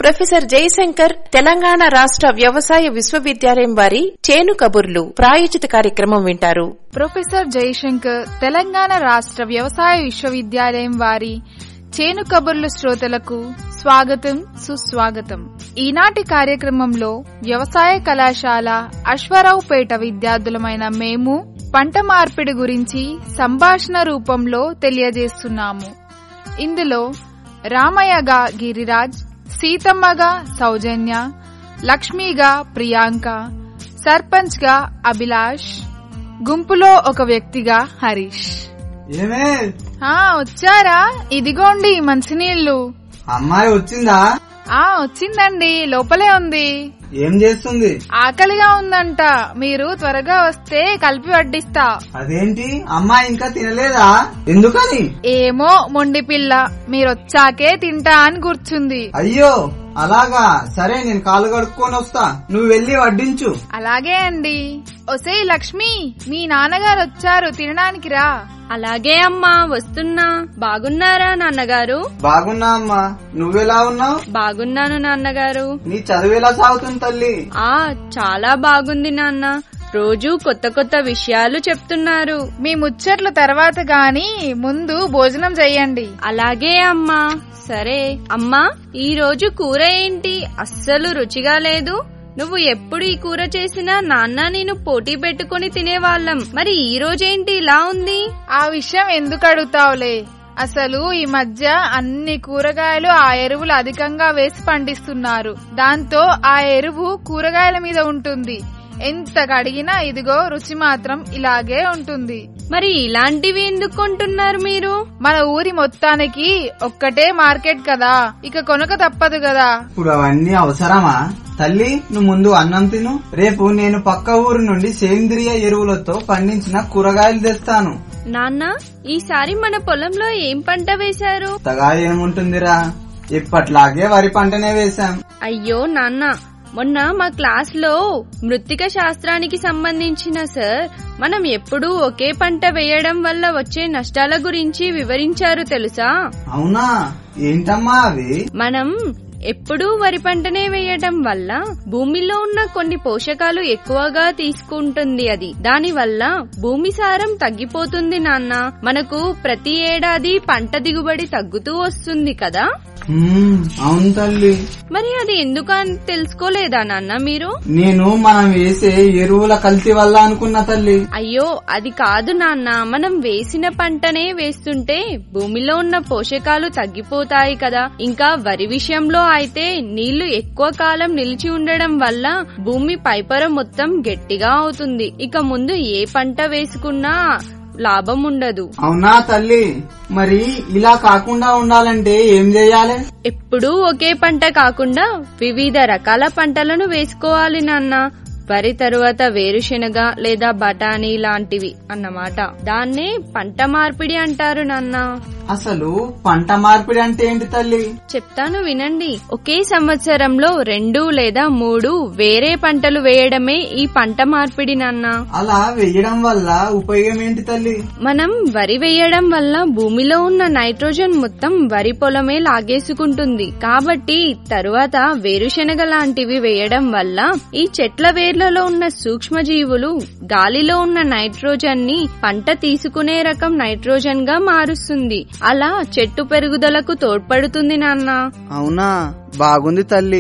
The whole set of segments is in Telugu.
ప్రొఫెసర్ జయశంకర్ తెలంగాణ రాష్ట్ర వ్యవసాయ విశ్వవిద్యాలయం వారి చేను కబుర్లు ప్రాయోజిత కార్యక్రమం వింటారు ప్రొఫెసర్ జయశంకర్ తెలంగాణ రాష్ట్ర వ్యవసాయ విశ్వవిద్యాలయం వారి చేను కబుర్లు శ్రోతలకు స్వాగతం సుస్వాగతం ఈనాటి కార్యక్రమంలో వ్యవసాయ కళాశాల అశ్వరావుపేట విద్యార్థులమైన మేము పంట మార్పిడి గురించి సంభాషణ రూపంలో తెలియజేస్తున్నాము ఇందులో రామయ్యగా గిరిరాజ్ సీతమ్మగా సౌజన్య లక్ష్మిగా ప్రియాంక సర్పంచ్గా అభిలాష్ గుంపులో ఒక వ్యక్తిగా హరీష్ ఏమే ఆ వచ్చారా ఇదిగోండి మంచినీళ్లు అమ్మాయి వచ్చిందా ఆ వచ్చిందండి లోపలే ఉంది ఏం చేస్తుంది ఆకలిగా ఉందంట మీరు త్వరగా వస్తే కలిపి వడ్డిస్తా అదేంటి అమ్మాయి ఇంకా తినలేదా ఎందుకని ఏమో మొండి పిల్ల మీరొచ్చాకే తింటా అని కూర్చుంది అయ్యో అలాగా సరే నేను కాలు కడుక్కొని వస్తా నువ్వు వెళ్ళి వడ్డించు అలాగే అండి ఒసేయ్ లక్ష్మి మీ నాన్నగారు వచ్చారు తినడానికి రా అలాగే అమ్మా వస్తున్నా బాగున్నారా నాన్నగారు బాగున్నా అమ్మా నువ్వెలా ఉన్నావు బాగున్నాను నాన్నగారు నీ చదువు ఎలా సాగుతుంది తల్లి ఆ చాలా బాగుంది నాన్న రోజు కొత్త కొత్త విషయాలు చెప్తున్నారు మీ ముచ్చట్లు తర్వాత గాని ముందు భోజనం చెయ్యండి అలాగే అమ్మా సరే అమ్మా ఈ రోజు కూర ఏంటి అస్సలు రుచిగా లేదు నువ్వు ఎప్పుడు ఈ కూర చేసినా నాన్న నేను పోటీ పెట్టుకుని తినేవాళ్ళం మరి ఈ రోజేంటి ఇలా ఉంది ఆ విషయం ఎందుకు అడుగుతావులే అసలు ఈ మధ్య అన్ని కూరగాయలు ఆ ఎరువులు అధికంగా వేసి పండిస్తున్నారు దాంతో ఆ ఎరువు కూరగాయల మీద ఉంటుంది ఎంత కడిగినా ఇదిగో రుచి మాత్రం ఇలాగే ఉంటుంది మరి ఇలాంటివి ఎందుకు కొంటున్నారు మీరు మన ఊరి మొత్తానికి ఒక్కటే మార్కెట్ కదా ఇక కొనక తప్పదు కదా ఇప్పుడు అవన్నీ అవసరమా తల్లి నువ్వు ముందు అన్నం తిను రేపు నేను పక్క ఊరు నుండి సేంద్రియ ఎరువులతో పండించిన కూరగాయలు తెస్తాను నాన్న ఈసారి మన పొలంలో ఏం పంట వేశారు కొత్తగా ఏముంటుందిరా ఇప్పట్లాగే వరి పంటనే వేశాం అయ్యో నాన్న మొన్న మా క్లాస్ లో మృత్తిక శాస్త్రానికి సంబంధించిన సార్ మనం ఎప్పుడూ ఒకే పంట వేయడం వల్ల వచ్చే నష్టాల గురించి వివరించారు తెలుసా అవునా ఏంటమ్మా అవి మనం ఎప్పుడూ వరి పంటనే వేయడం వల్ల భూమిలో ఉన్న కొన్ని పోషకాలు ఎక్కువగా తీసుకుంటుంది అది దాని వల్ల భూమి సారం తగ్గిపోతుంది నాన్న మనకు ప్రతి ఏడాది పంట దిగుబడి తగ్గుతూ వస్తుంది కదా హ్మ్, అవును తల్లి మరి అది ఎందుకని తెలుసుకోలేదా నాన్న మీరు నేను మనం వేసే ఎరువుల కల్తీ వల్ల అనుకున్న తల్లి అయ్యో అది కాదు నాన్న మనం వేసిన పంటనే వేస్తుంటే భూమిలో ఉన్న పోషకాలు తగ్గిపోతాయి కదా ఇంకా వరి విషయంలో అయితే నీళ్లు ఎక్కువ కాలం నిలిచి ఉండడం వల్ల భూమి పైపొర మొత్తం గట్టిగా అవుతుంది ఇక ముందు ఏ పంట వేసుకున్నా లాభం ఉండదు అవునా తల్లి మరి ఇలా కాకుండా ఉండాలంటే ఏం చేయాలి ఎప్పుడూ ఒకే పంట కాకుండా వివిధ రకాల పంటలను వేసుకోవాలి నాన్న వరి తరువాత వేరుశెనగ లేదా బఠానీ లాంటివి అన్నమాట దాన్నే పంట మార్పిడి అంటారు నాన్న అసలు పంట మార్పిడి అంటే ఏంటి తల్లి చెప్తాను వినండి ఒకే సంవత్సరంలో రెండు లేదా మూడు వేరే పంటలు వేయడమే ఈ పంట మార్పిడి నాన్న అలా వేయడం వల్ల ఉపయోగం ఏంటి తల్లి మనం వరి వేయడం వల్ల భూమిలో ఉన్న నైట్రోజన్ మొత్తం వరి పొలమే లాగేసుకుంటుంది కాబట్టి తరువాత వేరుశెనగ లాంటివి వేయడం వల్ల ఈ చెట్ల వేర్లలో ఉన్న సూక్ష్మజీవులు గాలిలో ఉన్న నైట్రోజన్ ని పంట తీసుకునే రకం నైట్రోజన్ గా మారుస్తుంది అలా చెట్టు పెరుగుదలకు తోడ్పడుతుంది నాన్న అవునా బాగుంది తల్లి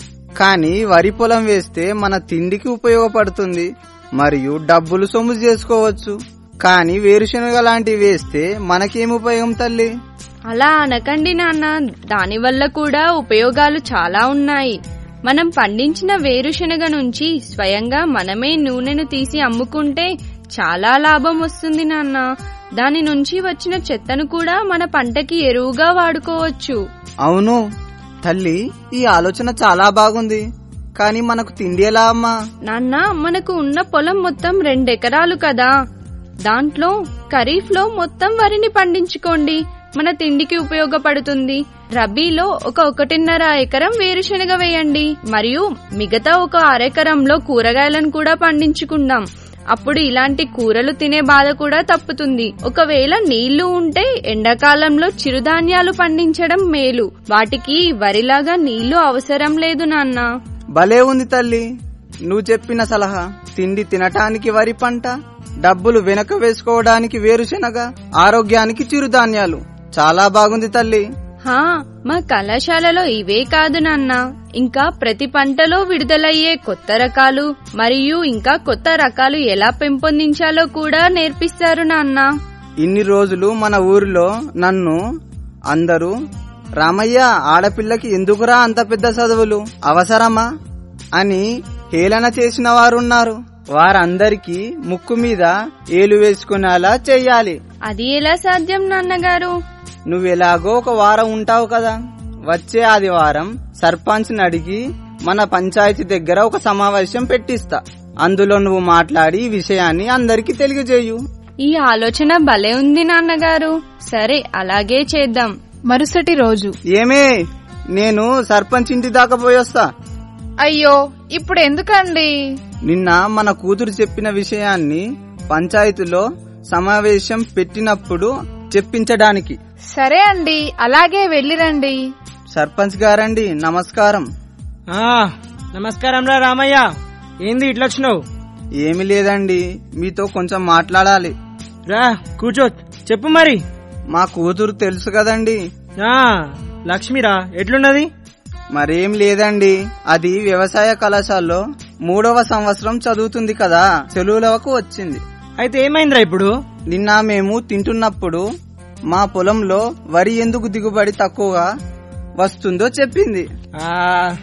కానీ వరి పొలం వేస్తే మన తిండికి ఉపయోగపడుతుంది మరియు డబ్బులు సొమ్ము చేసుకోవచ్చు కానీ వేరుశనగ లాంటివి వేస్తే మనకేం ఉపయోగం తల్లి అలా అనకండి నాన్న దానివల్ల కూడా ఉపయోగాలు చాలా ఉన్నాయి మనం పండించిన వేరుశనగ నుంచి స్వయంగా మనమే నూనెను తీసి అమ్ముకుంటే చాలా లాభం వస్తుంది నాన్న దాని నుంచి వచ్చిన చెత్తను కూడా మన పంటకి ఎరువుగా వాడుకోవచ్చు అవును తల్లి ఈ ఆలోచన చాలా బాగుంది కానీ మనకు తిండి ఎలా అమ్మా నాన్న మనకు ఉన్న పొలం మొత్తం రెండెకరాలు కదా దాంట్లో ఖరీఫ్ లో మొత్తం వరిని పండించుకోండి మన తిండికి ఉపయోగపడుతుంది రబీలో ఒక ఒకటిన్నర ఎకరం వేరుశనగ వేయండి మరియు మిగతా ఒక అరెకరంలో కూరగాయలను కూడా పండించుకుందాం అప్పుడు ఇలాంటి కూరలు తినే బాధ కూడా తప్పుతుంది ఒకవేళ నీళ్లు ఉంటే ఎండాకాలంలో చిరుధాన్యాలు పండించడం మేలు వాటికి వరిలాగా నీళ్లు అవసరం లేదు నాన్న భలే ఉంది తల్లి నువ్వు చెప్పిన సలహా తిండి తినటానికి వరి పంట డబ్బులు వెనక వేసుకోవడానికి వేరుశెనగ ఆరోగ్యానికి చిరుధాన్యాలు చాలా బాగుంది తల్లి హా మా కళాశాలలో ఇవే కాదు నాన్న ఇంకా ప్రతి పంటలో విడుదలయ్యే కొత్త రకాలు మరియు ఇంకా కొత్త రకాలు ఎలా పెంపొందించాలో కూడా నేర్పిస్తారు నాన్న ఇన్ని రోజులు మన ఊరిలో నన్ను అందరూ రామయ్య ఆడపిల్లకి ఎందుకురా అంత పెద్ద చదువులు అవసరమా అని హేళన చేసిన వారున్నారు వారందరికీ ముక్కు మీద ఏలు వేసుకునేలా చెయ్యాలి అది ఎలా సాధ్యం నాన్నగారు నువ్వెలాగో ఒక వారం ఉంటావు కదా వచ్చే ఆదివారం సర్పంచ్ని అడిగి మన పంచాయతీ దగ్గర ఒక సమావేశం పెట్టిస్తా అందులో నువ్వు మాట్లాడి ఈ విషయాన్ని అందరికీ తెలియజేయు ఈ ఆలోచన భలే ఉంది నాన్నగారు సరే అలాగే చేద్దాం మరుసటి రోజు ఏమే నేను సర్పంచ్ ఇంటి దాకా పోయొస్తా అయ్యో ఇప్పుడు ఎందుకండి నిన్న మన కూతురు చెప్పిన విషయాన్ని పంచాయతీలో సమావేశం పెట్టినప్పుడు చెప్పించడానికి సరే అండి అలాగే వెళ్ళిరండి సర్పంచ్ గారండి నమస్కారం ఆ నమస్కారం రా రామయ్య ఏంది ఇట్లా వచ్చినావు ఏమి లేదండి మీతో కొంచెం మాట్లాడాలి రా కూర్చో చెప్పు మరి మా కూతురు తెలుసు కదండి ఆ లక్ష్మిరా ఎట్లున్నది మరేం లేదండి అది వ్యవసాయ కళాశాలలో మూడవ సంవత్సరం చదువుతుంది కదా సెలవులకు వచ్చింది అయితే ఏమైందిరా ఇప్పుడు నిన్న మేము తింటున్నప్పుడు మా పొలంలో వరి ఎందుకు దిగుబడి తక్కువగా వస్తుందో చెప్పింది ఆ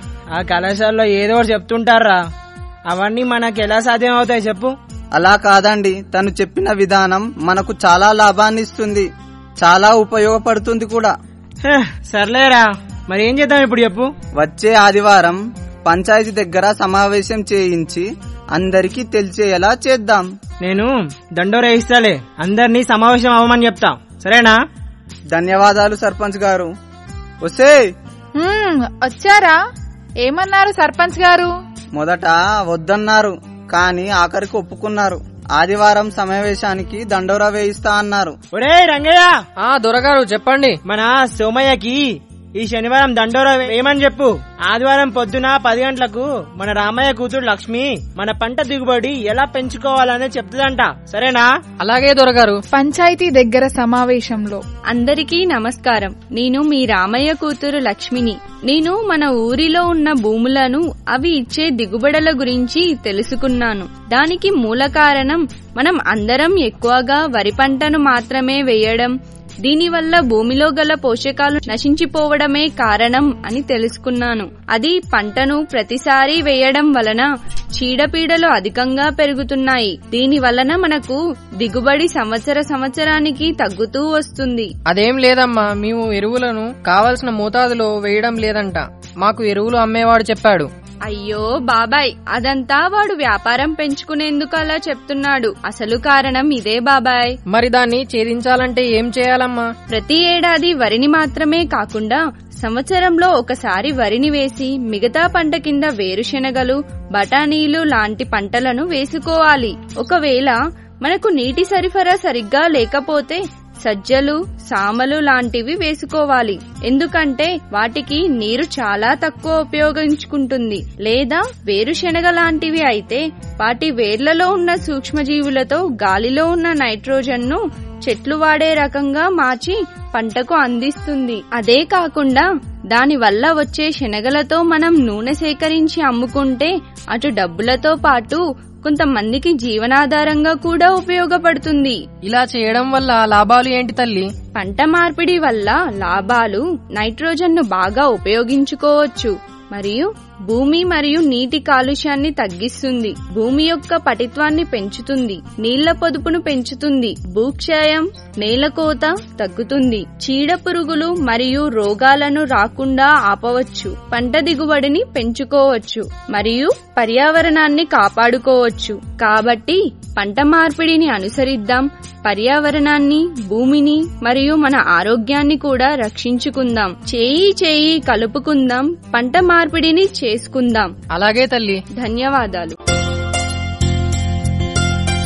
ఆ కళాశాలలో ఏదో ఒకటి చెప్తుంటారా అవన్నీ మనకి ఎలా సాధ్యం అవుతాయి చెప్పు అలా కాదండి తను చెప్పిన విధానం మనకు చాలా లాభాన్ని ఇస్తుంది చాలా ఉపయోగపడుతుంది కూడా హ, సర్లేరా మరి ఏం చేద్దాం ఇప్పుడు చెప్పు వచ్చే ఆదివారం పంచాయతీ దగ్గర సమావేశం చేయించి అందరికీ తెలిసేలా చేద్దాం నేను దండోర వేయిస్తాలే అందరినీ సమావేశం అవ్వమని చెప్తా సరేనా ధన్యవాదాలు సర్పంచ్ గారు వస్తే హ్మ్, వచ్చారా ఏమన్నారు సర్పంచ్ గారు మొదట వద్దన్నారు కానీ ఆఖరికి ఒప్పుకున్నారు ఆదివారం సమావేశానికి దండోరా వేయిస్తా అన్నారు ఒరే రంగయ్య ఆ దొరగారు చెప్పండి మన సోమయ్యకి ఈ శనివారం దండోరా వేయమని చెప్పు ఆదివారం పొద్దున పది గంటలకు మన రామయ్య కూతురు లక్ష్మి మన పంట దిగుబడి ఎలా పెంచుకోవాలనే చెప్తుందంట సరేనా అలాగే దొరగారు పంచాయతీ దగ్గర సమావేశంలో అందరికీ నమస్కారం నేను మీ రామయ్య కూతురు లక్ష్మిని నేను మన ఊరిలో ఉన్న భూములను అవి ఇచ్చే దిగుబడుల గురించి తెలుసుకున్నాను దానికి మూల కారణం మనం అందరం ఎక్కువగా వరి పంటను మాత్రమే వేయడం దీనివల్ల భూమిలో గల పోషకాలు నశించిపోవడమే కారణం అని తెలుసుకున్నాను అది పంటను ప్రతిసారి వేయడం వలన చీడపీడలు అధికంగా పెరుగుతున్నాయి దీని వలన మనకు దిగుబడి సంవత్సర సంవత్సరానికి తగ్గుతూ వస్తుంది అదేం లేదమ్మా మేము ఎరువులను కావలసిన మోతాదులో వేయడం లేదంట మాకు ఎరువులు అమ్మేవాడు చెప్పాడు అయ్యో బాబాయ్ అదంతా వాడు వ్యాపారం పెంచుకునేందుకు అలా చెప్తున్నాడు అసలు కారణం ఇదే బాబాయ్ మరి దాన్ని ఛేదించాలంటే ఏం చేయాలమ్మా ప్రతి ఏడాది వరిని మాత్రమే కాకుండా సంవత్సరంలో ఒకసారి వరిని వేసి మిగతా పంట కింద వేరుశెనగలు బఠానీలు లాంటి పంటలను వేసుకోవాలి ఒకవేళ మనకు నీటి సరఫరా సరిగ్గా లేకపోతే సజ్జలు సామలు లాంటివి వేసుకోవాలి ఎందుకంటే వాటికి నీరు చాలా తక్కువ ఉపయోగించుకుంటుంది లేదా వేరుశెనగ లాంటివి అయితే వాటి వేర్లలో ఉన్న సూక్ష్మజీవులతో గాలిలో ఉన్న నైట్రోజన్ ను చెట్లు వాడే రకంగా మార్చి పంటకు అందిస్తుంది అదే కాకుండా దాని వల్ల వచ్చే శనగలతో మనం నూనె సేకరించి అమ్ముకుంటే అటు డబ్బులతో పాటు కొంతమందికి జీవనాధారంగా కూడా ఉపయోగపడుతుంది ఇలా చేయడం వల్ల లాభాలు ఏంటి తల్లి పంట మార్పిడి వల్ల లాభాలు నైట్రోజన్ ను బాగా ఉపయోగించుకోవచ్చు మరియు భూమి మరియు నీటి కాలుష్యాన్ని తగ్గిస్తుంది భూమి యొక్క పటిత్వాన్ని పెంచుతుంది నీళ్ల పొదుపును పెంచుతుంది భూక్షయం నేలకోత తగ్గుతుంది చీడ పురుగులు మరియు రోగాలను రాకుండా ఆపవచ్చు పంట దిగుబడిని పెంచుకోవచ్చు మరియు పర్యావరణాన్ని కాపాడుకోవచ్చు కాబట్టి పంట మార్పిడిని అనుసరిద్దాం పర్యావరణాన్ని భూమిని మరియు మన ఆరోగ్యాన్ని కూడా రక్షించుకుందాం చేయి చేయి కలుపుకుందాం పంట మార్పిడిని చేసుకుందాం అలాగే తల్లి ధన్యవాదాలు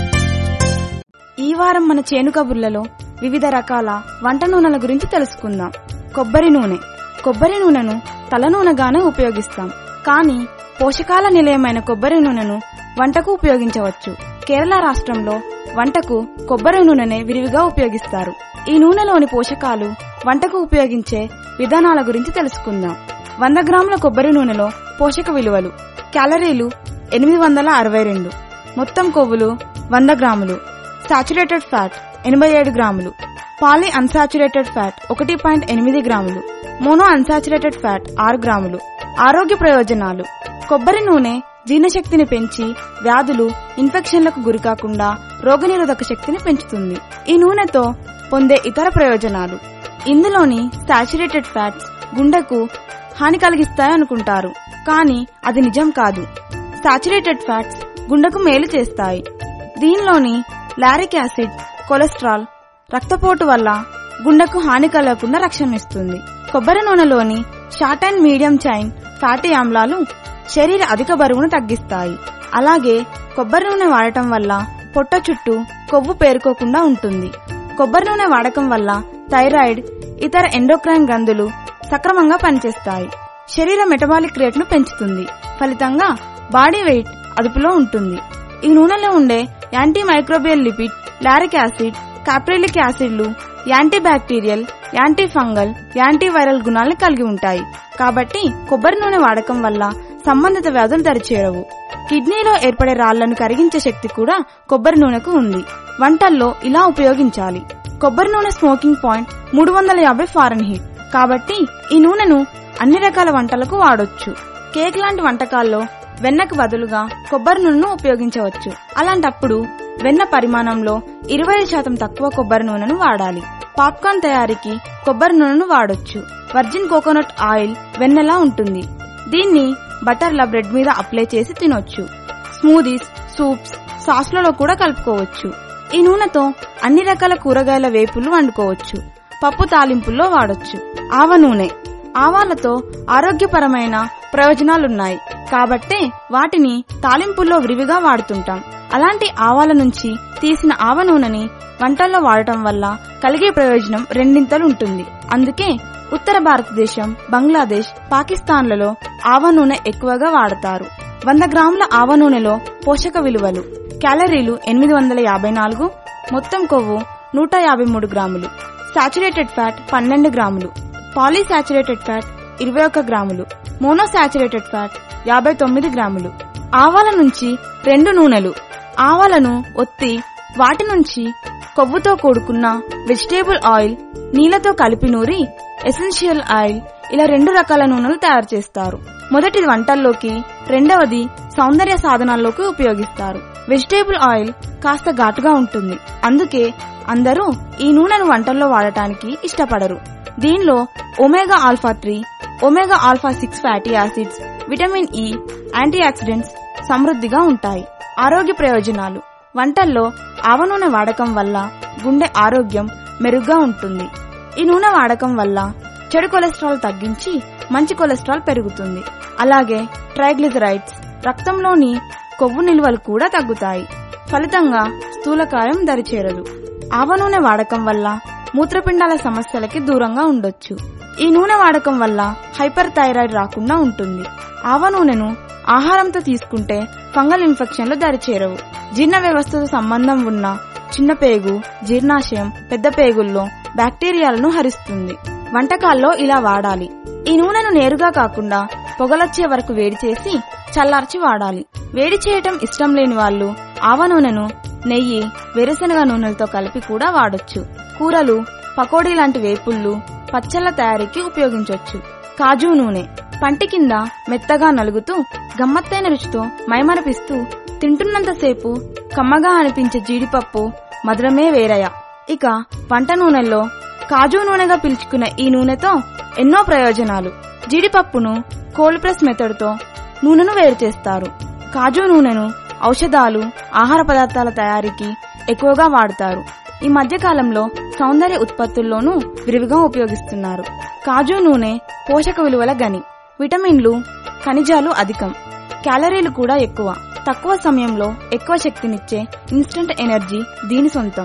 వారం మన చేను కబుర్లలో వివిధ రకాల వంట నూనెల గురించి తెలుసుకుందాం కొబ్బరి నూనె కొబ్బరి నూనెను తల నూనెగానే ఉపయోగిస్తాం కానీ పోషకాల నిలయమైన కొబ్బరి నూనెను వంటకు ఉపయోగించవచ్చు కేరళ రాష్ట్రంలో వంటకు కొబ్బరి నూనెనే విరివిగా ఉపయోగిస్తారు ఈ నూనెలోని పోషకాలు వంటకు ఉపయోగించే విధానాల గురించి తెలుసుకుందాం వంద గ్రాముల కొబ్బరి నూనెలో పోషక విలువలు క్యాలరీలు ఎనిమిది వందల అరవై రెండు మొత్తం కొవ్వులు వంద గ్రాములు సాచురేటెడ్ ఫ్యాట్ ఎనభై ఏడు గ్రాములు పాలీ అన్సాచురేటెడ్ ఫ్యాట్ ఒకటి పాయింట్ ఎనిమిది గ్రాములు మోనో అన్సాచురేటెడ్ ఫ్యాట్ ఆరు గ్రాములు ఆరోగ్య ప్రయోజనాలు కొబ్బరి నూనె జీర్ణశక్తిని పెంచి వ్యాధులు ఇన్ఫెక్షన్లకు గురికాకుండా రోగనిరోధక శక్తిని పెంచుతుంది ఈ నూనెతో పొందే ఇతర ప్రయోజనాలు ఇందులోని సాచురేటెడ్ ఫ్యాట్స్ గుండెకు హాని కలిగిస్తాయనుకుంటారు కానీ అది నిజం కాదు సాచురేటెడ్ ఫ్యాట్స్ గుండెకు మేలు చేస్తాయి దీనిలోని లారిక్ యాసిడ్ కొలెస్ట్రాల్ రక్తపోటు వల్ల గుండెకు హాని కలగకుండా రక్షణ ఇస్తుంది కొబ్బరి నూనెలోని short and medium chain fatty ఆమ్లాలు శరీర అధిక బరువును తగ్గిస్తాయి అలాగే కొబ్బరి నూనె వాడటం వల్ల పొట్ట చుట్టూ కొవ్వు పేరుకోకుండా ఉంటుంది కొబ్బరి నూనె వాడకం వల్ల థైరాయిడ్ ఇతర ఎండోక్రైన్ గ్రంథులు సక్రమంగా పనిచేస్తాయి శరీర మెటబాలిక్ రేట్ను పెంచుతుంది ఫలితంగా బాడీ వెయిట్ అదుపులో ఉంటుంది ఈ నూనెలో ఉండే antimicrobial lipid lauric acid caprylic యాసిడ్లు antibacterial antifungal antiviral గుణాలను కలిగి ఉంటాయి కాబట్టి కొబ్బరి నూనె వాడకం వల్ల సంబంధిత వ్యాధులు దరిచేరవు కిడ్నీలో ఏర్పడే రాళ్లను కరిగించే శక్తి కూడా కొబ్బరి నూనెకు ఉంది వంటల్లో ఇలా ఉపయోగించాలి కొబ్బరి నూనె స్మోకింగ్ పాయింట్ మూడు వందల యాభై ఫారెన్ హీట్ కాబట్టి ఈ నూనెను అన్ని రకాల వంటలకు వాడొచ్చు కేక్ లాంటి వంటకాల్లో వెన్నకు బదులుగా కొబ్బరి నూనెను ఉపయోగించవచ్చు అలాంటప్పుడు వెన్న పరిమాణంలో ఇరవై శాతం తక్కువ కొబ్బరి నూనెను వాడాలి పాప్కార్న్ తయారీకి కొబ్బరి నూనెను వాడొచ్చు వర్జిన్ కోకోనట్ ఆయిల్ వెన్నలా ఉంటుంది దీన్ని బటర్లా బ్రెడ్ మీద అప్లై చేసి తినొచ్చు స్మూదీస్ సూప్స్ సాస్లలో కూడా కలుపుకోవచ్చు ఈ నూనెతో అన్ని రకాల కూరగాయల వేపులు వండుకోవచ్చు పప్పు తాలింపుల్లో వాడొచ్చు ఆవ నూనె ఆవాలతో ఆరోగ్యపరమైన ప్రయోజనాలున్నాయి కాబట్టే వాటిని తాలింపుల్లో విరివిగా వాడుతుంటాం అలాంటి ఆవాల నుంచి తీసిన ఆవ నూనెని వంటల్లో వాడటం వల్ల కలిగే ప్రయోజనం రెండింతలు ఉంటుంది అందుకే ఉత్తర భారతదేశం బంగ్లాదేశ్ పాకిస్తాన్లలో ఆవ నూనె ఎక్కువగా వాడతారు వంద గ్రాముల ఆవ నూనెలో పోషక విలువలు క్యాలరీలు ఎనిమిది వందల యాభై నాలుగు మొత్తం కొవ్వు నూట యాభై మూడు గ్రాములు సాచురేటెడ్ ఫ్యాట్ పన్నెండు గ్రాములు పాలీసాచురేటెడ్ ఫ్యాట్ ఇరవై ఒక్క గ్రాములు మోనోసాచురేటెడ్ ఫ్యాట్ యాభై తొమ్మిది గ్రాములు ఆవాల నుంచి రెండు నూనెలు ఆవాలను ఒత్తి వాటి నుంచి కొవ్వుతో కూడుకున్న వెజిటేబుల్ ఆయిల్ నీళ్లతో కలిపి నూరి ఎసెన్షియల్ ఆయిల్ ఇలా రెండు రకాల నూనెలు తయారు చేస్తారు మొదటిది వంటల్లోకి రెండవది సౌందర్య సాధనాల్లోకి ఉపయోగిస్తారు వెజిటేబుల్ ఆయిల్ కాస్త ఘాటుగా ఉంటుంది అందుకే అందరూ ఈ నూనెను వంటల్లో వాడటానికి ఇష్టపడరు దీనిలో omega alpha three omega alpha six fatty acids vitamin E antioxidants సమృద్ధిగా ఉంటాయి ఆరోగ్య ప్రయోజనాలు వంటల్లో ఆవ నూనె వాడకం వల్ల గుండె ఆరోగ్యం మెరుగ్గా ఉంటుంది ఈ నూనె వాడకం వల్ల చెడు కొలెస్ట్రాల్ తగ్గించి మంచి కొలెస్ట్రాల్ పెరుగుతుంది అలాగే ట్రైగ్లిజరైడ్స్ రక్తంలోని కొవ్వు నిల్వలు కూడా తగ్గుతాయి ఫలితంగా స్థూలకాయం దరిచేరదు ఆవ నూనె వాడకం వల్ల మూత్రపిండాల సమస్యలకి దూరంగా ఉండొచ్చు ఈ నూనె వాడకం వల్ల హైపర్ థైరాయిడ్ రాకుండా ఉంటుంది ఆవ నూనెను ఆహారంతో తీసుకుంటే ఫంగల్ ఇన్ఫెక్షన్లు దరిచేరవు జీర్ణ వ్యవస్థతో సంబంధం ఉన్న చిన్న పేగు జీర్ణాశయం పెద్ద పేగుల్లో బ్యాక్టీరియాలను హరిస్తుంది వంటకాల్లో ఇలా వాడాలి ఈ నూనెను నేరుగా కాకుండా పొగలొచ్చే వరకు వేడి చేసి చల్లార్చి వాడాలి వేడి చేయటం ఇష్టం లేని వాళ్ళు ఆవ నూనెను నెయ్యి వేరుశనగ నూనెలతో కలిపి కూడా వాడొచ్చు కూరలు పకోడీ లాంటి వేపుళ్ళు పచ్చళ్ళ తయారీకి ఉపయోగించవచ్చు కాజు నూనె పంటి కింద మెత్తగా నలుగుతూ గమ్మత్తైన రుచితో మైమరపిస్తూ తింటున్నంతసేపు కమ్మగా అనిపించే జీడిపప్పు మధురమే వేరయ ఇక వంట నూనెల్లో కాజు నూనెగా పిలుచుకునే ఈ నూనెతో ఎన్నో ప్రయోజనాలు జీడిపప్పును కోల్డ్ ప్రెస్ మెథడ్తో నూనెను వేరు చేస్తారు కాజు నూనెను ఔషధాలు ఆహార పదార్థాల తయారీకి ఎక్కువగా వాడతారు ఈ మధ్య కాలంలో సౌందర్య ఉత్పత్తుల్లోనూ విరివిగా ఉపయోగిస్తున్నారు కాజు నూనె పోషక విలువల గని విటమిన్లు ఖనిజాలు అధికం క్యాలరీలు కూడా ఎక్కువ తక్కువ సమయంలో ఎక్కువ శక్తినిచ్చే ఇన్స్టంట్ ఎనర్జీ దీని సొంతం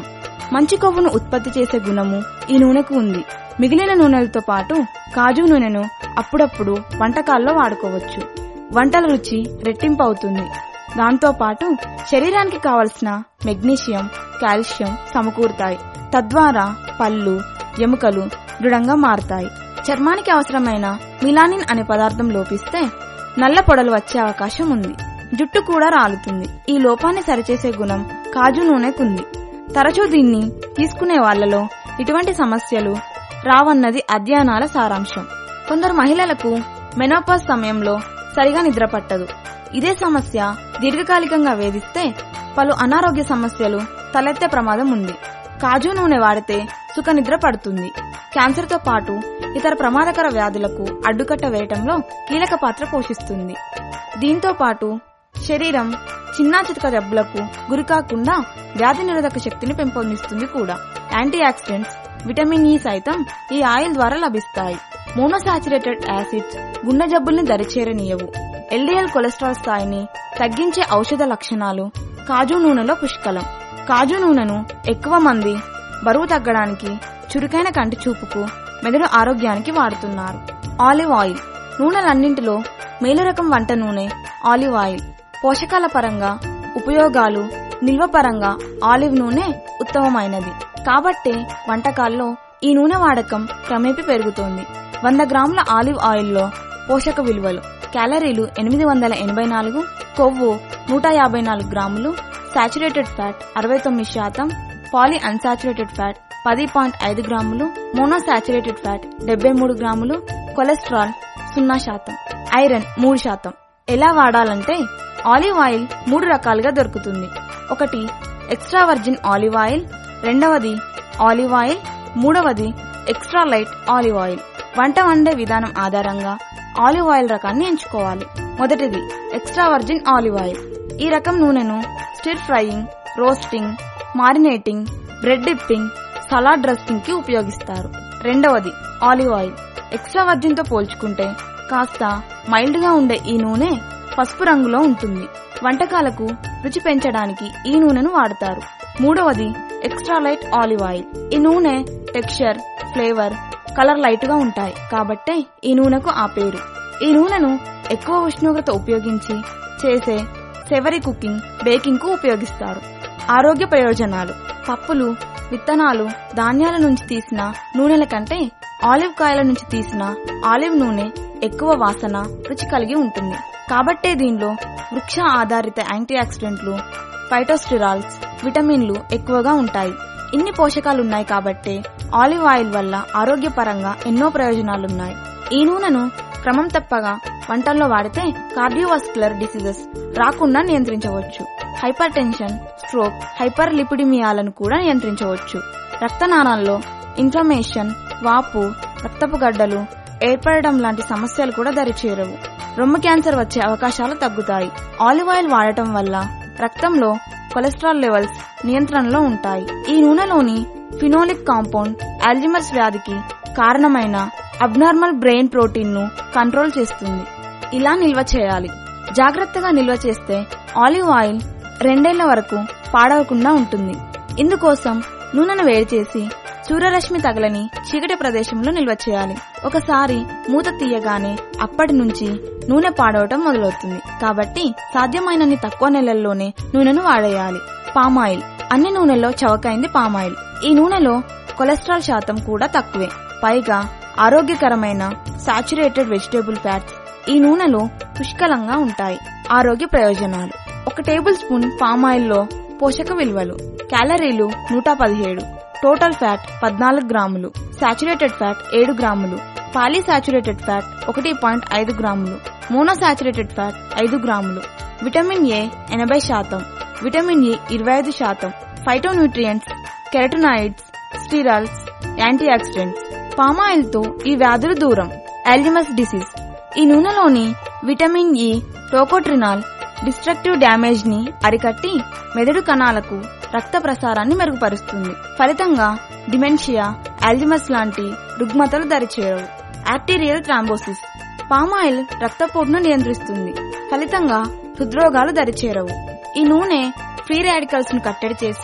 మంచి కొవ్వును ఉత్పత్తి చేసే గుణము ఈ నూనెకు ఉంది మిగిలిన నూనెలతో పాటు కాజు నూనెను అప్పుడప్పుడు వంటకాల్లో వాడుకోవచ్చు వంటల రుచి రెట్టింపు అవుతుంది దాంతో పాటు శరీరానికి కావలసిన మెగ్నీషియం కాల్షియం సమకూరుతాయి తద్వారా పళ్ళు ఎముకలు దృఢంగా మారుతాయి చర్మానికి అవసరమైన మిలానిన్ అనే పదార్థం లోపిస్తే నల్ల పొడలు వచ్చే అవకాశం ఉంది జుట్టు కూడా రాలుతుంది ఈ లోపాన్ని సరిచేసే గుణం కాజు నూనెకుంది తరచూ దీన్ని తీసుకునే వాళ్లలో ఇటువంటి సమస్యలు రావన్నది అధ్యయనాల సారాంశం కొందరు మహిళలకు మెనోపాజ్ సమయంలో సరిగా నిద్ర పట్టదు ఇదే సమస్య దీర్ఘకాలికంగా వేధిస్తే పలు అనారోగ్య సమస్యలు తలెత్తే ప్రమాదం ఉంది కాజు నూనె వాడితే సుఖ నిద్ర పడుతుంది క్యాన్సర్తో పాటు ఇతర ప్రమాదకర వ్యాధులకు అడ్డుకట్ట వేయటంలో కీలక పాత్ర పోషిస్తుంది దీంతో పాటు శరీరం చిన్నా చితక జబ్బులకు గురికాకుండా వ్యాధి నిరోధక శక్తిని పెంపొందిస్తుంది కూడా యాంటీ ఆక్సిడెంట్స్ విటమిన్ ఈ సైతం ఈ ఆయిల్ ద్వారా లభిస్తాయి మోనోసాచురేటెడ్ యాసిడ్స్ గుండె జబ్బుల్ని దరిచేరనీయవు ఎల్డిఎల్ కొలెస్ట్రాల్ స్థాయిని తగ్గించే ఔషధ లక్షణాలు కాజు నూనెలో పుష్కలం కాజు నూనెను ఎక్కువ మంది బరువు తగ్గడానికి చురుకైన కంటి చూపుకు మెదడు ఆరోగ్యానికి వాడుతున్నారు ఆలివ్ ఆయిల్ నూనెలన్నింటిలో మేలు రకం వంట నూనె ఆలివ్ ఆయిల్ పోషకాల పరంగా ఉపయోగాలు నిల్వ పరంగా ఆలివ్ నూనె ఉత్తమమైనది కాబట్టే వంటకాల్లో ఈ నూనె వాడకం క్రమేపీ పెరుగుతోంది వంద గ్రాముల ఆలివ్ ఆయిల్లో పోషక విలువలు క్యాలరీలు ఎనిమిది వందల ఎనభై నాలుగు కొవ్వు నూట యాభై నాలుగు గ్రాములు సాచురేటెడ్ ఫ్యాట్ అరవై తొమ్మిది శాతం పాలీ అన్సాచురేటెడ్ ఫ్యాట్ పది పాయింట్ ఐదు గ్రాములు మోనోసాచురేటెడ్ ఫ్యాట్ డెబ్బై మూడు గ్రాములు కొలెస్ట్రాల్ సున్నా శాతం ఐరన్ మూడు శాతం ఎలా వాడాలంటే ఆలివ్ ఆయిల్ మూడు రకాలుగా దొరుకుతుంది ఒకటి ఎక్స్ట్రా వర్జిన్ ఆలివ్ ఆయిల్ రెండవది ఆలివ్ ఆయిల్ మూడవది ఎక్స్ట్రా లైట్ ఆలివ్ ఆయిల్ వంట వండే విధానం ఆధారంగా ఆలివ్ ఆయిల్ రకాన్ని ఎంచుకోవాలి మొదటిది ఎక్స్ట్రా వర్జిన్ ఆలివ్ ఆయిల్ ఈ రకం నూనెను stir frying roasting marinating bread dipping salad dressing కి ఉపయోగిస్తారు రెండవది ఆలివ్ ఆయిల్ ఎక్స్ట్రా వర్జిన్ తో పోల్చుకుంటే కాస్త మైల్డ్ గా ఉండే ఈ నూనె పసుపు రంగులో ఉంటుంది వంటకాలకు రుచి పెంచడానికి ఈ నూనెను వాడతారు మూడవది ఎక్స్ట్రా లైట్ ఆలివ్ ఆయిల్ ఈ నూనె టెక్స్చర్ ఫ్లేవర్ కలర్ లైట్ గా ఉంటాయి కాబట్టే ఈ నూనెకు ఆ పేరు ఈ నూనెను ఎక్కువ ఉష్ణోగ్రత ఉపయోగించి చేసే సెవరీ కుకింగ్ బేకింగ్ కు ఉపయోగిస్తారు ఆరోగ్య ప్రయోజనాలు పప్పులు విత్తనాలు ధాన్యాల నుంచి తీసిన నూనెల కంటే ఆలివ్ కాయల నుంచి తీసిన ఆలివ్ నూనె ఎక్కువ వాసన రుచి కలిగి ఉంటుంది కాబట్టే దీనిలో వృక్ష ఆధారిత యాంటీ ఆక్సిడెంట్లు ఫైటోస్టిరాల్స్ విటమిన్లు ఎక్కువగా ఉంటాయి ఇన్ని పోషకాలున్నాయి కాబట్టే ఆలివ్ ఆయిల్ వల్ల ఆరోగ్యపరంగా ఎన్నో ప్రయోజనాలున్నాయి ఈ నూనెను క్రమం తప్పగా వంటల్లో వాడితే కార్డియోవాస్కులర్ డిసీజెస్ రాకుండా నియంత్రించవచ్చు హైపర్ టెన్షన్ స్ట్రోక్ హైపర్ లిపిడిమియాలను కూడా నియంత్రించవచ్చు రక్తనాళాల్లో ఇన్ఫ్లమేషన్ వాపు రక్తపు గడ్డలు ఏర్పడడం లాంటి సమస్యలు కూడా దరిచేరవు రొమ్ము క్యాన్సర్ వచ్చే అవకాశాలు తగ్గుతాయి ఆలివ్ ఆయిల్ వాడటం వల్ల రక్తంలో కొలెస్ట్రాల్ లెవెల్స్ నియంత్రణలో ఉంటాయి ఈ నూనెలోని ఫినోలిక్ కాంపౌండ్ ఆల్జిమర్స్ వ్యాధికి కారణమైన అబ్నార్మల్ బ్రెయిన్ ప్రోటీన్ ను కంట్రోల్ చేస్తుంది ఇలా నిల్వ చేయాలి జాగ్రత్తగా నిల్వ చేస్తే ఆలివ్ ఆయిల్ రెండేళ్ల వరకు పాడవకుండా ఉంటుంది ఇందుకోసం నూనెను వేడి చేసి సూర్యరశ్మి తగలని చీకటి ప్రదేశంలో నిల్వ చేయాలి ఒకసారి మూత తీయగానే అప్పటి నుంచి నూనె పాడవటం మొదలవుతుంది కాబట్టి సాధ్యమైనన్ని తక్కువ నెలల్లోనే నూనెను వాడేయాలి పామాయిల్ అన్ని నూనెల్లో చవకైంది పామాయిల్ ఈ నూనెలో కొలెస్ట్రాల్ శాతం కూడా తక్కువే పైగా ఆరోగ్యకరమైన సాచురేటెడ్ వెజిటేబుల్ ఫ్యాట్స్ ఈ నూనెలో పుష్కలంగా ఉంటాయి ఆరోగ్య ప్రయోజనాలు ఒక టేబుల్ స్పూన్ పామాయిల్లో పోషక విలువలు క్యాలరీలు నూట పదిహేడు టోటల్ ఫ్యాట్ పద్నాలుగు గ్రాములు సాచురేటెడ్ ఫ్యాట్ ఏడు గ్రాములు పాలీసాచురేటెడ్ ఫ్యాట్ ఒకటి పాయింట్ ఐదు గ్రాములు మోనోసాచురేటెడ్ ఫ్యాట్ ఐదు గ్రాములు విటమిన్ ఏ ఎనభై శాతం విటమిన్ ఈ ఇరవై ఐదు శాతం phytonutrients carotenoids sterols antioxidants palm oil తో ఈ వ్యాధులు దూరం ఆల్జిమస్ డిసీజ్ ఈ నూనెలోని విటమిన్ ఈ టోకోట్రినాల్ డిస్ట్రక్టివ్ డ్యామేజ్ ని అరికట్టి మెదడు కణాలకు రక్త ప్రసారాన్ని మెరుగుపరుస్తుంది ఫలితంగా డిమెన్షియా ఆల్జిమస్ లాంటి రుగ్మతలు దరిచేరవు ఆర్టీరియల్ థ్రాంబోసిస్ పామాయిల్ రక్తపోటును నియంత్రిస్తుంది ఫలితంగా హృద్రోగాలు దరిచేరవు ఈ నూనె ఫ్రీ రాడికల్స్ ను కట్టడి చేసి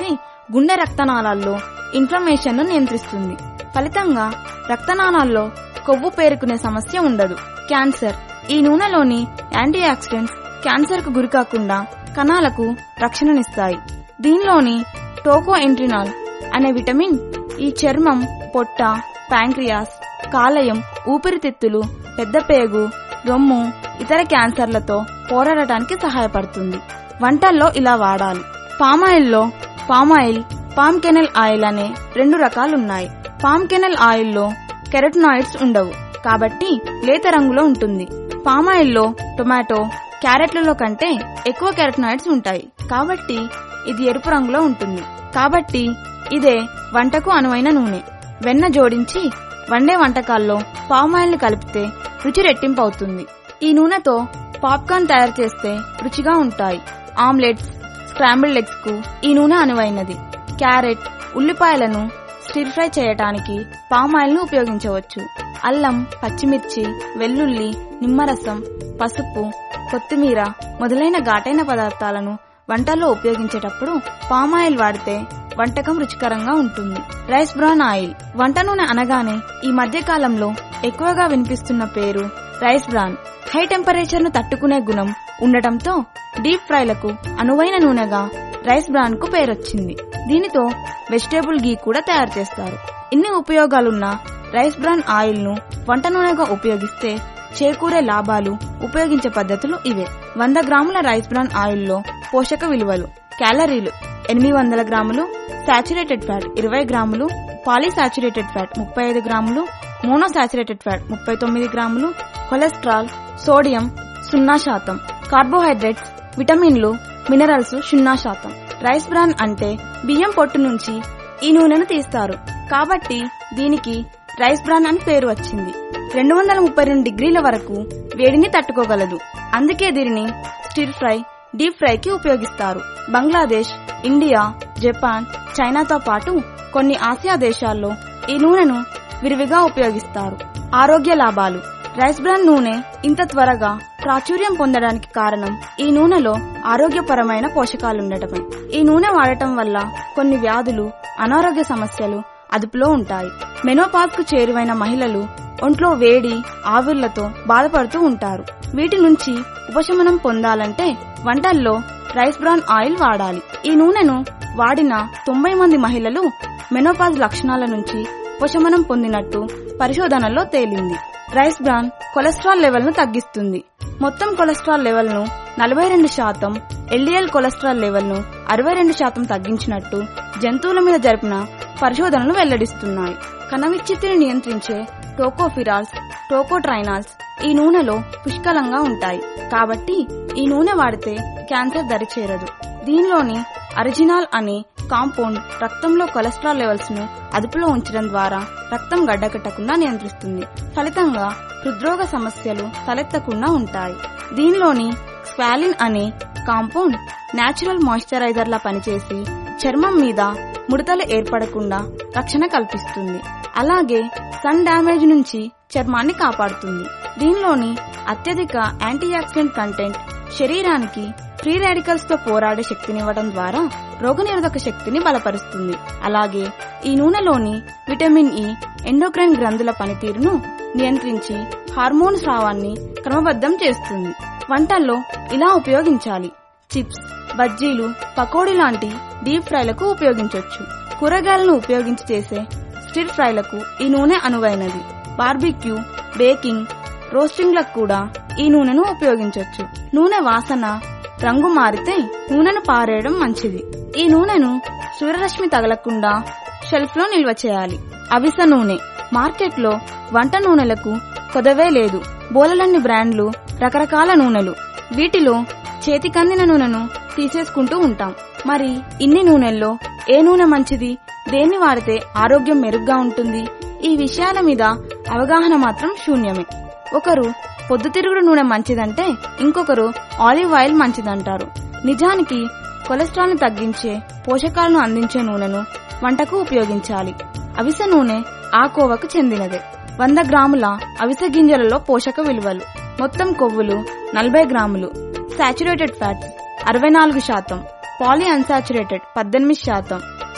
గుండె రక్తనాళాల్లో ఇన్ఫ్లమేషన్ ను నియంత్రిస్తుంది ఫలితంగా రక్తనాళాల్లో కొవ్వు పేరుకునే సమస్య ఉండదు క్యాన్సర్ ఈ నూనెలోని యాంటీ ఆక్సిడెంట్స్ క్యాన్సర్ కు గురికాకుండా కణాలకు రక్షణనిస్తాయి దీనిలోని టోకో ఎంట్రినాల్ అనే విటమిన్ ఈ చర్మం పొట్ట ప్యాంక్రియాస్ కాలేయం ఊపిరితిత్తులు పెద్ద పేగు రొమ్ము ఇతర క్యాన్సర్లతో పోరాడటానికి సహాయపడుతుంది వంటల్లో ఇలా వాడాలి పామాయిల్లో పామాయిల్ పామ్ కెనల్ ఆయిల్ అనే రెండు రకాలున్నాయి పామ్ కెనల్ ఆయిల్లో కెరటనాయిడ్స్ ఉండవు కాబట్టి లేత రంగులో ఉంటుంది పామాయిల్లో టొమాటో క్యారెట్లలో కంటే ఎక్కువ కెరటనాయిడ్స్ ఉంటాయి కాబట్టి ఇది ఎరుపు రంగులో ఉంటుంది కాబట్టి ఇదే వంటకు అనువైన నూనె వెన్న జోడించి వండే వంటకాల్లో పామాయిల్ ని కలిపితే రుచి రెట్టింపు అవుతుంది ఈ నూనెతో పాప్కార్న్ తయారు చేస్తే రుచిగా ఉంటాయి ఆమ్లెట్స్ స్క్రాంబుల్డ్ ఎగ్స్ కు ఈ నూనె అనువైనది క్యారెట్ ఉల్లిపాయలను స్టిర్ ఫ్రై చేయటానికి పామాయిల్ ను ఉపయోగించవచ్చు అల్లం పచ్చిమిర్చి వెల్లుల్లి నిమ్మరసం పసుపు కొత్తిమీర మొదలైన ఘాటైన పదార్థాలను వంటల్లో ఉపయోగించేటప్పుడు పామాయిల్ వాడితే వంటకం రుచికరంగా ఉంటుంది రైస్ బ్రాన్ ఆయిల్ వంట నూనె అనగానే ఈ మధ్య కాలంలో ఎక్కువగా వినిపిస్తున్న పేరు రైస్ బ్రాన్ హై టెంపరేచర్ ను తట్టుకునే గుణం ఉండటంతో డీప్ ఫ్రైలకు అనువైన నూనెగా రైస్ బ్రాన్ కు పేరొచ్చింది దీనితో వెజిటేబుల్ గీ కూడా తయారు చేస్తారు ఇన్ని ఉపయోగాలున్న రైస్ బ్రాన్ ఆయిల్ ను వంట నూనెగా ఉపయోగిస్తే చేకూరే లాభాలు ఉపయోగించే పద్ధతులు ఇవే వంద గ్రాముల రైస్ బ్రాన్ ఆయిల్లో పోషక విలువలు క్యాలరీలు ఎనిమిది వందల గ్రాములు సాచురేటెడ్ ఫ్యాట్ ఇరవై గ్రాములు పాలీసాచురేటెడ్ ఫ్యాట్ ముప్పై ఐదు గ్రాములు మోనోసాచురేటెడ్ ఫ్యాట్ ముప్పై తొమ్మిది గ్రాములు కొలెస్ట్రాల్ సోడియం సున్నా శాతం కార్బోహైడ్రేట్స్ విటమిన్లు మినరల్స్ సున్నా శాతం రైస్ బ్రాన్ అంటే బియ్యం పొట్టు నుంచి ఈ నూనెను తీస్తారు కాబట్టి దీనికి రైస్ బ్రాన్ అని పేరు వచ్చింది రెండు వందల ముప్పై రెండు డిగ్రీల వరకు వేడిని తట్టుకోగలదు అందుకే దీనిని స్టిర్ ఫ్రై డీప్ ఫ్రై కి ఉపయోగిస్తారు బంగ్లాదేశ్ ఇండియా జపాన్ చైనాతో పాటు కొన్ని ఆసియా దేశాల్లో ఈ నూనెను విరివిగా ఉపయోగిస్తారు ఆరోగ్య లాభాలు రైస్ బ్రాన్ నూనె ఇంత త్వరగా ప్రాచుర్యం పొందడానికి కారణం ఈ నూనెలో ఆరోగ్యపరమైన పోషకాలుండటమే ఈ నూనె వాడటం వల్ల కొన్ని వ్యాధులు అనారోగ్య సమస్యలు అదుపులో ఉంటాయి మెనోపాజ్ కు చేరువైన మహిళలు ఒంట్లో వేడి ఆవిర్లతో బాధపడుతూ ఉంటారు వీటి నుంచి ఉపశమనం పొందాలంటే వంటల్లో రైస్ బ్రాన్ ఆయిల్ వాడాలి ఈ నూనెను వాడిన తొంభై మంది మహిళలు మెనోపాజ్ లక్షణాల నుంచి ఉపశమనం పొందినట్టు పరిశోధనల్లో తేలింది రైస్ బ్రాన్ కొలెస్ట్రాల్ లెవెల్ ను తగ్గిస్తుంది మొత్తం కొలెస్ట్రాల్ లెవెల్ ను నలభై రెండు శాతం ఎల్డిఎల్ కొలెస్ట్రాల్ లెవెల్ ను అరవై రెండు శాతం తగ్గించినట్టు జంతువుల మీద జరిపిన పరిశోధనలు వెల్లడిస్తున్నాయి కణవిచ్ఛిత్తిని నియంత్రించే టోకోఫిరాల్స్ టోకోట్రైనాల్స్ ఈ నూనెలో పుష్కలంగా ఉంటాయి కాబట్టి ఈ నూనె వాడితే క్యాన్సర్ దరిచేరదు దీనిలోని అరిజినాల్ అనే కాంపౌండ్ రక్తంలో కొలెస్ట్రాల్ లెవెల్స్ ను అదుపులో ఉంచడం ద్వారా రక్తం గడ్డకట్టకుండా నియంత్రిస్తుంది ఫలితంగా హృద్రోగ సమస్యలు తలెత్తకుండా ఉంటాయి దీనిలోని స్వాలిన్ అనే కాంపౌండ్ నేచురల్ మాయిశ్చరైజర్ లా పనిచేసి చర్మం మీద ముడతలు ఏర్పడకుండా రక్షణ కల్పిస్తుంది అలాగే సన్ డ్యామేజ్ నుంచి చర్మాన్ని కాపాడుతుంది దీనిలోని అత్యధిక యాంటీ ఆక్సిడెంట్ కంటెంట్ శరీరానికి ఫ్రీ రాడికల్స్ తో పోరాడే శక్తినివ్వడం ద్వారా రోగనిరోధక శక్తిని బలపరుస్తుంది అలాగే ఈ నూనెలోని విటమిన్ ఇ ఎండోక్రైన్ గ్రంథుల పనితీరును నియంత్రించి హార్మోన్ స్రావాన్ని క్రమబద్ధం చేస్తుంది వంటల్లో ఇలా ఉపయోగించాలి చిప్స్ బజ్జీలు పకోడీ లాంటి డీప్ ఫ్రైలకు ఉపయోగించవచ్చు కూరగాయలను ఉపయోగించి చేసే స్టిర్ ఫ్రైలకు ఈ నూనె అనువైనది బార్బిక్యూ బేకింగ్ రోస్టింగ్లకు కూడా ఈ నూనెను ఉపయోగించవచ్చు నూనె వాసన రంగు మారితే నూనెను పారేయడం మంచిది ఈ నూనెను సూర్యరశ్మి తగలకుండా షెల్ఫ్ లో నిల్వ చేయాలి అవిస నూనె మార్కెట్లో వంట నూనెలకు కొదవే లేదు బోలలన్ని బ్రాండ్లు రకరకాల నూనెలు వీటిలో చేతికందిన నూనెను తీసేసుకుంటూ ఉంటాం మరి ఇన్ని నూనెల్లో ఏ నూనె మంచిది దేన్ని వాడితే ఆరోగ్యం మెరుగ్గా ఉంటుంది ఈ విషయాల మీద అవగాహన మాత్రం శూన్యమే ఒకరు పొద్దుతిరుగుడు నూనె మంచిదంటే ఇంకొకరు ఆలివ్ ఆయిల్ మంచిదంటారు నిజానికి కొలెస్ట్రాల్ ను తగ్గించే పోషకాలను అందించే నూనెను వంటకు ఉపయోగించాలి అవిసె నూనె ఆ కోవకు చెందినదే వంద గ్రాముల అవిసె గింజలలో పోషక విలువలు మొత్తం కొవ్వులు నలభై గ్రాములు సాచురేటెడ్ ఫ్యాట్స్ అరవై నాలుగు శాతం పాలీ అన్సాచురేటెడ్ పద్దెనిమిది శాతం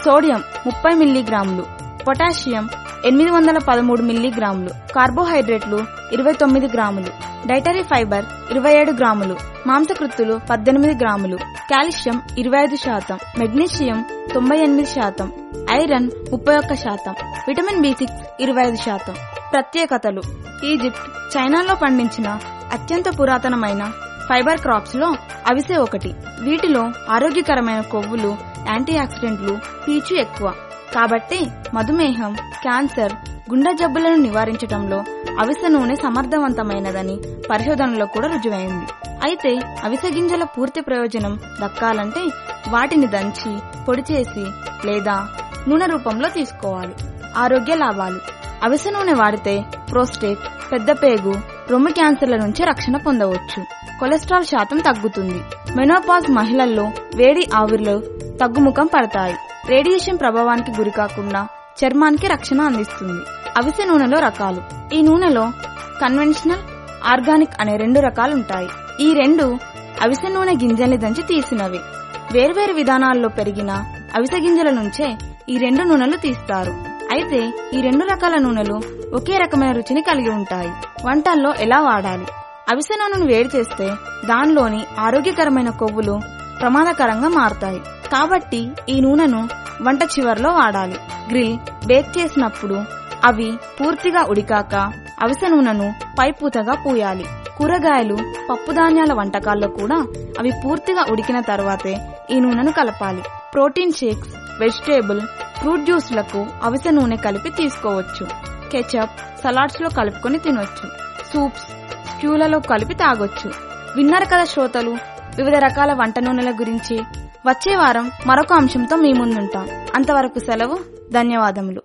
సోడియం ముప్పై మిల్లీగ్రాములు పొటాషియం ఎనిమిది వందల పదమూడు మిల్లీగ్రాములు కార్బోహైడ్రేట్లు ఇరవై తొమ్మిది గ్రాములు డైటరీ ఫైబర్ ఇరవై ఏడు గ్రాములు మాంసకృత్తులు పద్దెనిమిది గ్రాములు కాల్షియం ఇరవై ఐదు శాతం మెగ్నీషియం తొంభై ఎనిమిది శాతం ఐరన్ ముప్పై ఒక్క శాతం విటమిన్ బి సిక్స్ ఇరవై ఐదు శాతం ప్రత్యేకతలు ఈజిప్ట్ చైనాలో పండించిన అత్యంత పురాతనమైన ఫైబర్ క్రాప్స్ లో అవిసె ఒకటి వీటిలో ఆరోగ్యకరమైన కొవ్వులు యాంటీ ఆక్సిడెంట్లు పీచు ఎక్కువ కాబట్టి మధుమేహం క్యాన్సర్ గుండె జబ్బులను నివారించడంలో అవిసె నూనె సమర్థవంతమైనదని పరిశోధనలో కూడా రుజువైంది అయితే అవిసె గింజల పూర్తి ప్రయోజనం దక్కాలంటే వాటిని దంచి పొడి చేసి లేదా నూనె రూపంలో తీసుకోవాలి ఆరోగ్య లాభాలు అవిసె నూనె వాడితే ప్రోస్టేట్ పెద్ద పేగు రొమ్ము క్యాన్సర్ల నుంచి రక్షణ పొందవచ్చు కొలెస్ట్రాల్ శాతం తగ్గుతుంది మెనోపాజ్ మహిళల్లో వేడి ఆవిర్లు తగ్గుముఖం పడతాయి రేడియేషన్ ప్రభావానికి గురికాకుండా చర్మానికి రక్షణ అందిస్తుంది అవిసె నూనెలో రకాలు ఈ నూనెలో కన్వెన్షనల్ ఆర్గానిక్ అనే రెండు రకాలుంటాయి ఈ రెండు అవిసె నూనె గింజల్ని దంచి తీసినవి వేర్వేరు విధానాల్లో పెరిగిన అవిసె గింజల నుంచే ఈ రెండు నూనెలు తీస్తారు అయితే ఈ రెండు రకాల నూనెలు ఒకే రకమైన రుచిని కలిగి ఉంటాయి వంటల్లో ఎలా వాడాలి అవిసె నూనెను వేడి చేస్తే దానిలోని ఆరోగ్యకరమైన కొవ్వులు ప్రమాదకరంగా మారుతాయి కాబట్టి ఈ నూనెను వంట చివర్లో వాడాలి గ్రిల్ బేక్ చేసినప్పుడు అవి పూర్తిగా ఉడికాక అవిసె నూనెను పైపూతగా పూయాలి కూరగాయలు పప్పుధాన్యాల వంటకాల్లో కూడా అవి పూర్తిగా ఉడికిన తర్వాతే ఈ నూనెను కలపాలి ప్రోటీన్ షేక్స్ వెజిటేబుల్ ఫ్రూట్ జ్యూస్లకు అవిసె నూనె కలిపి తీసుకోవచ్చు కెచప్ సలాడ్స్ లో కలుపుకొని తినొచ్చు సూప్స్ స్ట్యూలలో కలిపి తాగొచ్చు విన్నారు కదా శ్రోతలు వివిధ రకాల వంట నూనెల గురించి వచ్చే వారం మరొక అంశంతో మీ ముందుంటాం అంతవరకు సెలవు ధన్యవాదములు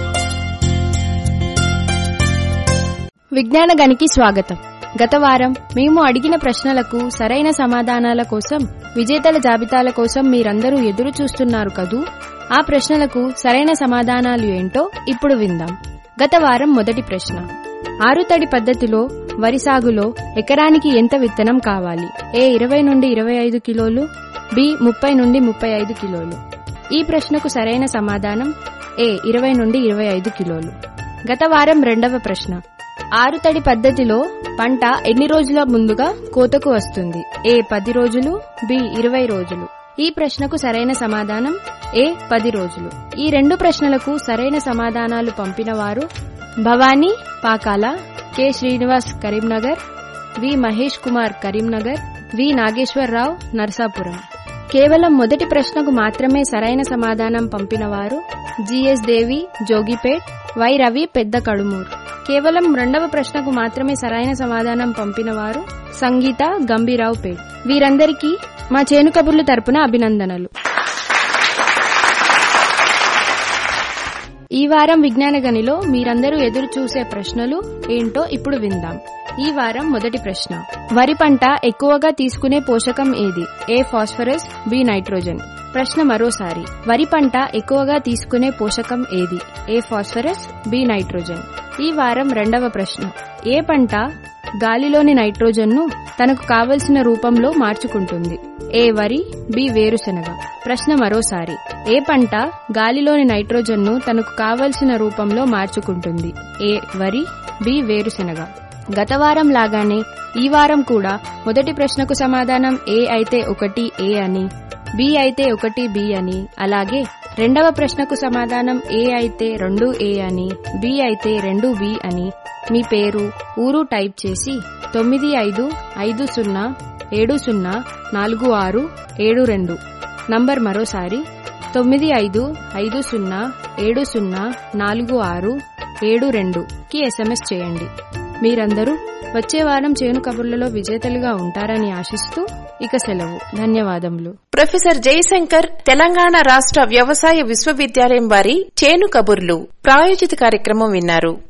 విజ్ఞాన గనికి స్వాగతం గత వారం మేము అడిగిన ప్రశ్నలకు సరైన సమాధానాల కోసం విజేతల జాబితాల కోసం మీరందరూ ఎదురు చూస్తున్నారు కదూ ఆ ప్రశ్నలకు సరైన సమాధానాలు ఏంటో ఇప్పుడు విందాం గత వారం మొదటి ప్రశ్న ఆరుతడి పద్ధతిలో వరి సాగులో ఎకరానికి ఎంత విత్తనం కావాలి ఏ ఇరవై నుండి ఇరవై ఐదు కిలోలు బి ముప్పై నుండి ముప్పై ఐదు కిలోలు ఈ ప్రశ్నకు సరైన సమాధానం ఏ ఇరవై నుండి ఇరవై ఐదు కిలోలు గత వారం రెండవ ప్రశ్న ఆరుతడి పద్ధతిలో పంట ఎన్ని రోజుల ముందుగా కోతకు వస్తుంది ఏ పది రోజులు బి ఇరవై రోజులు ఈ ప్రశ్నకు సరైన సమాధానం ఏ పది రోజులు ఈ రెండు ప్రశ్నలకు సరైన సమాధానాలు పంపిన వారు Bhavani Pakala K Srinivas Karimnagar V Mahesh Kumar Karimnagar V Nageswararao Narsapuram కేవలం మొదటి ప్రశ్నకు మాత్రమే సరైన సమాధానం పంపిన వారు జిఎస్ దేవి జోగిపేట్ వై రవి పెద్ద కడుమూర్ కేవలం రెండవ ప్రశ్నకు మాత్రమే సరైన సమాధానం పంపిన వారు సంగీత గంభీరావు పేట్ వీరందరికీ మా చేను కబుర్లు తరపున అభినందనలు ఈ వారం విజ్ఞాన గనిలో మీరందరూ ఎదురు చూసే ప్రశ్నలు ఏంటో ఇప్పుడు విందాం ఈ వారం మొదటి ప్రశ్న వరి పంట ఎక్కువగా తీసుకునే పోషకం ఏది ఏ ఫాస్ఫరస్ బి నైట్రోజన్ ప్రశ్న మరోసారి వరి పంట ఎక్కువగా తీసుకునే పోషకం ఏది ఏ ఫాస్ఫరస్ బి నైట్రోజన్ ఈ వారం రెండవ ప్రశ్న ఏ పంట గాలిలోని నైట్రోజన్ను తనకు కావలసిన రూపంలో మార్చుకుంటుంది ఏ వరి బి వేరుశెనగ ప్రశ్న మరోసారి ఏ పంట గాలిలోని నైట్రోజన్ను తనకు కావలసిన రూపంలో మార్చుకుంటుంది ఏ వరి బి వేరుశెనగ గత వారం లాగానే ఈ వారం కూడా మొదటి ప్రశ్నకు సమాధానం ఏ అయితే ఒకటి ఏ అని బి అయితే ఒకటి బి అని అలాగే రెండవ ప్రశ్నకు సమాధానం ఏ అయితే రెండు ఏ అని బి అయితే రెండు బి అని మీ పేరు ఊరు టైప్ చేసి తొమ్మిది ఐదు ఐదు సున్నా ఏడు సున్నా నాలుగు ఆరు ఏడు రెండు నంబర్ మరోసారి తొమ్మిది ఐదు ఐదు సున్నా ఏడు సున్నా నాలుగు ఆరు ఏడు రెండు కి ఎస్ఎంఎస్ చేయండి మీరందరూ వచ్చే వారం చేను కబుర్లలో విజేతలుగా ఉంటారని ఆశిస్తూ ఇక సెలవు ధన్యవాదములు ప్రొఫెసర్ జయశంకర్ తెలంగాణ రాష్ట్ర వ్యవసాయ విశ్వవిద్యాలయం వారి చేను కబుర్లు ప్రాయోజిత కార్యక్రమం విన్నారు